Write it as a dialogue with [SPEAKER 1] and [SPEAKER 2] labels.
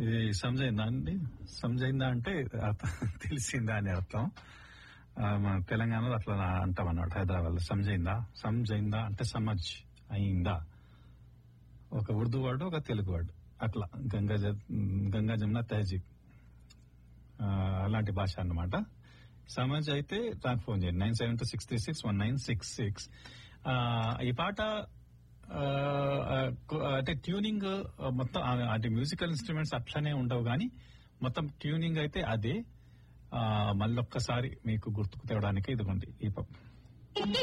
[SPEAKER 1] ఇది సమజైందా అండి సమజైందా అంటే అర్థం తెలిసిందా అని అర్థం ఆ, మన తెలంగాణలో అట్లా అంటాం అన్నమాట హైదరాబాద్ లో సమజైందా సమజైందా అంటే సమజ్ అయిందా ఒక ఉర్దూ వర్డ్ ఒక తెలుగు వర్డ్ అట్లా గంగా జ- గంగా జమున తహజీబ్ ఆ, అలాంటి భాష అన్నమాట సమజ్ అయితే నాకు ఫోన్ చేయండి nine seven two six three six one nine six six ఈ పాట ఆ, ఆ, కు- అంటే ట్యూనింగ్ ఆ, మొత్తం ఆ, అంటే మ్యూజికల్ ఇన్స్ట్రుమెంట్స్ అట్లనే ఉండవు కానీ మొత్తం ట్యూనింగ్ అయితే అదే ఆ, మళ్ళొక్కసారి మీకు గుర్తుకు తేవడానికి ఇదిగోండి ఈ ప-